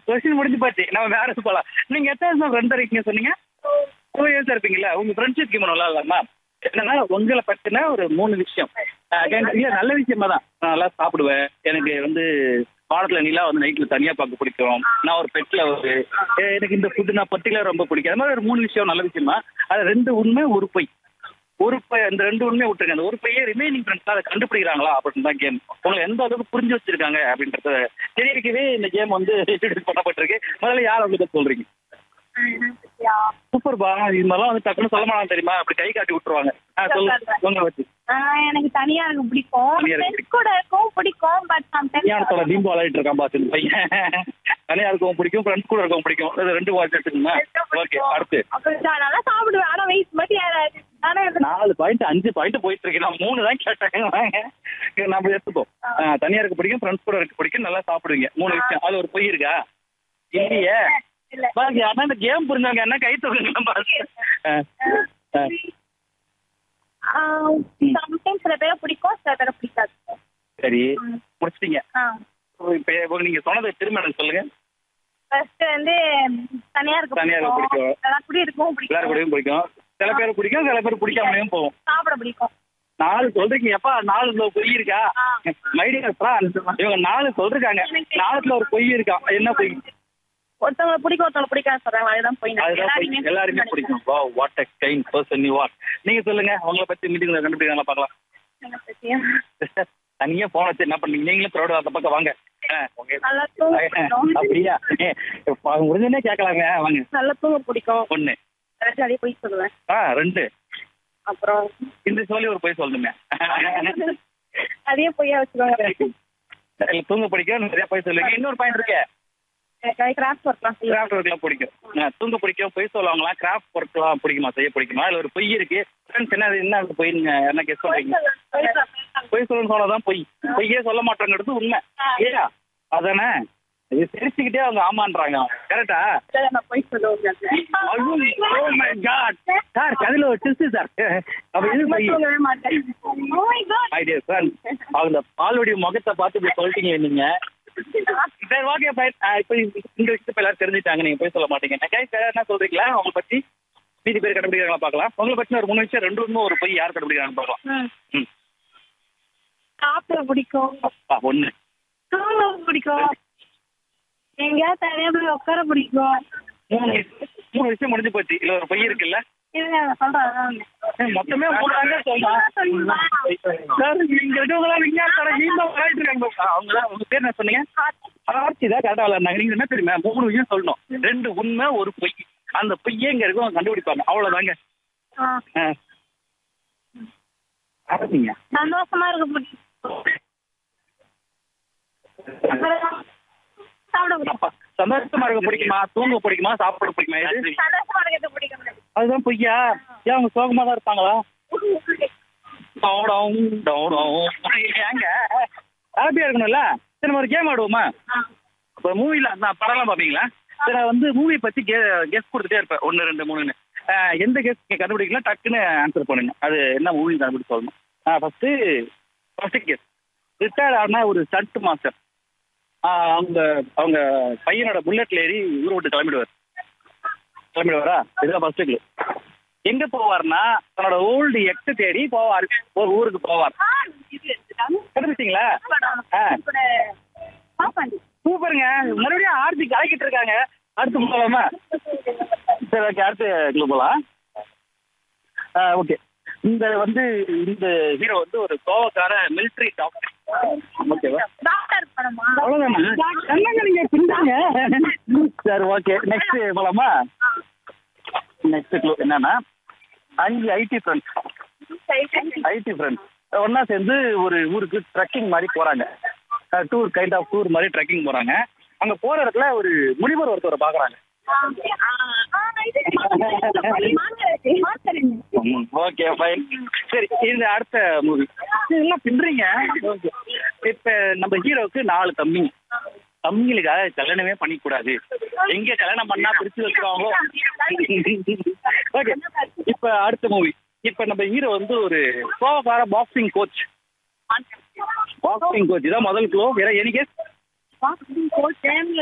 Question முடிஞ்சு போச்சு நம்ம வேற போலாம் நீங்க எத்தனை வருஷம் ஃப்ரெண்ட் இருக்கீங்க சொன்னீங்க டூ இயர்ஸ் இருப்பீங்கல்ல உங்க ஃப்ரெண்ட்ஷிப் கேம் நல்லா இல்லாமா என்னன்னா உங்களை பத்தின ஒரு மூணு விஷயம் அஹ் இல்ல நல்ல விஷயமா தான் நான் நல்லா சாப்பிடுவேன் எனக்கு வந்து வாரத்துல நிலா வந்து நைட்ல தனியா பார்க்க பிடிக்கும் நான் ஒரு பெட்ல ஒரு எ- எனக்கு இந்த ஃபுட்டு நான் பர்டிகுலர் ரொம்ப பிடிக்கும் அது மாதிரி ஒரு மூணு விஷயம் நல்ல விஷயமா அது ரெண்டு உண்மை ஒரு பொய் ஒரு பை அந்த ரெண்டு உண்மையை விட்டுருங்க அந்த ஒரு பையே ரிமைனிங் ஃப்ரெண்ட்ஸ் அதை கண்டுபிடிக்கிறாங்களா அப்படின்னு தான் கேம் உங்களை எந்த அளவுக்கு புரிஞ்சு வச்சிருக்காங்க அப்படின்றத தெரிவிக்கவே இந்த கேம் வந்து introduce பண்ணப்பட்டிருக்கு முதல்ல யார் உங்களுக்கு சொல்றீங்க சூப்பர் பா இது மாதிரிலாம் வந்து டக்குன்னு சொல்ல மாட்டாங்க தெரியுமா அப்படி கை காட்டி விட்டுருவாங்க ஆ சொல்லு உங்களை வச்சு ஆஹ் எனக்கு தனியா இருக்க பிடிக்கும் தனியா இருக்க ஃப்ரெண்ட்ஸ் கூட இருக்கும் பிடிக்கும் பட் ஞானத்தோட சம்டைம்ஸ் தீம்பு விளையாடிட்டு இருக்கான் பாத்து இந்த பையன் தனியா இருக்கவும் பிடிக்கும் ஃப்ரெண்ட்ஸ் கூட இருக்கவும் பிடிக்கும் இது ரெண்டு வாட்ச் எடுத்துக்கோங்க ஓகே அடுத்து அப்புறம் நல்லா சாப்பிடுவேன் ஆனா வெயிட் மட்டும் ஏறாது ஆனா எனக்கு நாலு பாயிண்ட் அஞ்சு பாயிண்ட் போயிட்டு இருக்கு நான் மூணு தான் கேட்டேன் வாங்க. நம்ம எடுத்துப்போம் ஆ, தனியா இருக்க பிடிக்கும் ஃப்ரெண்ட்ஸ் கூட இருக்க பிடிக்கும் நல்லா சாப்பிடுவீங்க மூணு விஷயம் அது ஒரு பொய் இருக்கா இல்லையே இல்ல பாருங்க ஆனா இந்த கேம் புரிஞ்சவங்க என்ன கை தூக்குங்க பாருங்க ஆ, ஆ. சம்டைம்ஸ் சில பேரை பிடிக்கும் சில பேரை பிடிக்காது சரி ம். முடிச்சிட்டீங்க ஆ இப்ப இப்ப நீங்க சொன்னதை திரும்ப எனக்கு சொல்லுங்க ஃபர்ஸ்ட் வந்து தனியா இருக்க தனியா இருக்க பிடிக்கும். எல்லாரும் கூட இருக்கும் எல்லாரும் பிடிக்கும் கூடயும் பிடிக்கும் சில பேர் பிடிக்கும் சில பேர் பிடிக்காமலையும் போகும் சாப்பிட பிடிக்கும் நாலு சொல்றீங்க எப்பா நாலுல ஒரு பொய் இருக்கா ஆ. மைடியர் இவங்க நாலு சொல்றாங்க நாலுல ஒரு பொய் இருக்கா என்ன பொய் ஒருத்தவங்க பிடிக்கும் ஒருத்தவங்க பிடிக்காது சொல்றாங்க அதுதான் போய் அதுதான் பொய் எல்லாருமே பிடிக்கும் வா what a kind person you are நீங்க சொல்லுங்க உங்களை பத்தி மீட்டிங்ல கண்டுபிடிக்கலாம் பார்க்கலாம் தனியா போன வச்சு என்ன பண்ணீங்க நீங்களும் ப்ரௌட் அந்த பக்கம் வாங்க ஆ, உங்க- நல்லா தூங்க பிடிக்கும் அப்படியா ஏ, இப்ப முடிஞ்சோடனே கேட்கலாங்க வாங்க நல்லா தூங்க பிடிக்கும் ஒண்ணு ஜாலியாக போய் சொல்லுவேன் ஆ ரெண்டு அப்புறம் இந்த சொல்லி ஒரு பொய் சொல்லணுமே அதே பொய்யா வச்சுக்கோங்க இல்ல, தூங்க பிடிக்கும் நிறைய பொய் சொல்லுங்க இன்னொரு பாயிண்ட் இருக்கே எனக்கு கிராஃப்ட் ஒர்க்லாம் செய்வேன் கிராஃப்ட் ஒர்க்லாம் பிடிக்கும் ஆ, தூங்க பிடிக்கும் பொய் சொல்லுவாங்களா கிராஃப்ட் ஒர்க்லாம் பிடிக்குமா செய்ய பிடிக்குமா இல்ல ஒரு பொய் இருக்கு ஃப்ரெண்ட்ஸ் என்ன என்ன அந்த பொய் நீங்க என்ன கெஸ் பண்றீங்க பொய் சொல்லணும் சொல்லதான் பொய் பொய்யே சொல்ல மாட்டேங்கிறது உண்மை இல்லையா அதானே இது சிரிச்சுக்கிட்டே அவங்க ஆமான்றாங்க கரெக்டா நான் போய் சொல்லுவேன் சார் கதையில ஒரு டிஸ்ட் சார் அப்ப இது பொய் சொல்லவே மாட்டேன் Oh my God. Idea sir அவங்க பால்வடி முகத்தை பார்த்து இப்படி சொல்லிட்டீங்க நீங்க சரி ஓகே ஃபைன் இப்போ இந்த விஷயத்தை எல்லாரும் தெரிஞ்சுட்டாங்க நீங்க போய் சொல்ல மாட்டீங்க கைஸ் வேற என்ன சொல்றீங்களா உங்களை பத்தி மீதி பேர் கண்டுபிடிக்கிறாங்களா பார்க்கலாம் உங்களை பத்தி ஒரு மூணு விஷயம் ரெண்டு ஒன்று ஒரு பொய் யார் கண்டுபிடிக்கிறாங்கன்னு பார்க்கலாம் ம். ம் சாப்பிட பிடிக்கும் ஆ, ஒண்ணு தூங்க பிடிக்கும் எங்கேயாவது தனியா போய் உட்கார பிடிக்கும் மூணு விஷயம் மூணு விஷயம் முடிஞ்சு போச்சு இல்ல ஒரு பொய் இருக்குல்ல இருங்க நான் சொல்றேன் அதான் ஒண்ணு. ஏய், மொத்தமே மூணு தாங்க சொல்லலாம் சார் இங்க இருக்கவங்க விஞ்ஞானத்தோட நீங்க விளையாட்டு இருக்காங்க அவங்க தான் உங்க பேர் என்ன சொன்னீங்க ஆர்த்தி தான் கரெக்டா விளையாடுனாங்க நீங்க என்ன தெரியுமா மூணு விஷயம் சொல்லணும் ரெண்டு உண்மை ஒரு பொய் அந்த பொய்யே இங்க இருக்கும் அவங்க கண்டுபிடிப்பாங்க அவ்வளவுதாங்க ஆ. ஆ. ஆரம்பிங்க சந்தோஷமா இருக்க பிடிக்கும் சாப்பிட பிடிக்கும் அப்பா, சந்தோஷமா இருக்க பிடிக்குமா தூங்க பிடிக்குமா சாப்பிட பிடிக்குமா எது சந்தோஷமா இருக்கிறது பிடிக்கும் அதுதான் பொய்யா ஏன் அவங்க சோகமா தான் இருப்பாங்களா டவுடவுன், டவுடவுன். ஏங்க ஹாப்பியா இருக்கணும்ல சரி நம்ம ஒரு கேம் ஆடுவோமா இப்போ மூவில நான் படம்லாம் பார்ப்பீங்களா சரி நான் வந்து மூவி பத்தி கே கெஸ்ட் கொடுத்துட்டே இருப்பேன் ஒன்று ரெண்டு மூணுன்னு ஆஹ் எந்த கெஸ்ட் கண்டுபிடிக்கலாம் டக்குன்னு ஆன்சர் பண்ணுங்க அது என்ன மூவி கண்டுபிடிச்சு சொல்லணும் ஃபர்ஸ்ட் ஃபர்ஸ்ட் கெஸ்ட் ரிட்டையர்ட் ஆனா ஒரு ஸ்டண்ட் மாஸ்டர் அவங்க அவங்க பையனோட புல்லட்ல ஏறி ஊரை விட்டு கிளம்பிடுவார் கிளம்பிடுவாரா இதுதான் ஃபர்ஸ்ட் கிளு எங்க போவார்னா தன்னோட ஓல்டு எக்ஸ் தேடி போவார் ஒரு ஊருக்கு போவார் கண்டுபிடிச்சிங்களா ஆ சூப்பருங்க மறுபடியும் ஆர்த்தி கலக்கிட்டு இருக்காங்க அடுத்து போகலாமா சரி ஓகே அடுத்து கிளு போகலாம் ஓகே இந்த வந்து இந்த ஹீரோ வந்து ஒரு கோவக்கார மிலிட்ரி டாக்டர் ஓகேவா டாக்டர் படமா அவ்வளோதானா என்னங்க நீங்க பின்னாங்க சரி ஓகே நெக்ஸ்ட் போகலாமா நெக்ஸ்ட் க்ளூ என்னன்னா அஞ்சு ஐடி ஃப்ரெண்ட்ஸ் ஐடி ஃப்ரெண்ட்ஸ் ஒன்றா சேர்ந்து ஒரு ஊருக்கு ட்ரெக்கிங் மாதிரி போகிறாங்க டூர் கைண்ட் ஆஃப் டூர் மாதிரி ட்ரெக்கிங் போகிறாங்க அங்கே போகிற இடத்துல ஒரு முனிவர் ஒருத்தரை பார்க்குறாங்க ஓகே ஃபைன் சரி இந்த அடுத்த மூவி இதெல்லாம் பின்றீங்க ஓகே இப்போ நம்ம ஹீரோவுக்கு நாலு தம்பிங்க தம்பிங்களுக்காக கல்யாணமே பண்ணிக்கூடாது எங்க கல்யாணம் பண்ணா பிடிச்சி வச்சுருவாங்களோ ஓகே இப்போ அடுத்த மூவி இப்போ நம்ம ஹீரோ வந்து ஒரு கோவக்கார பாக்ஸிங் கோச் பாக்ஸிங் கோச் இதான் முதல் க்ளோ வேற எனக்கே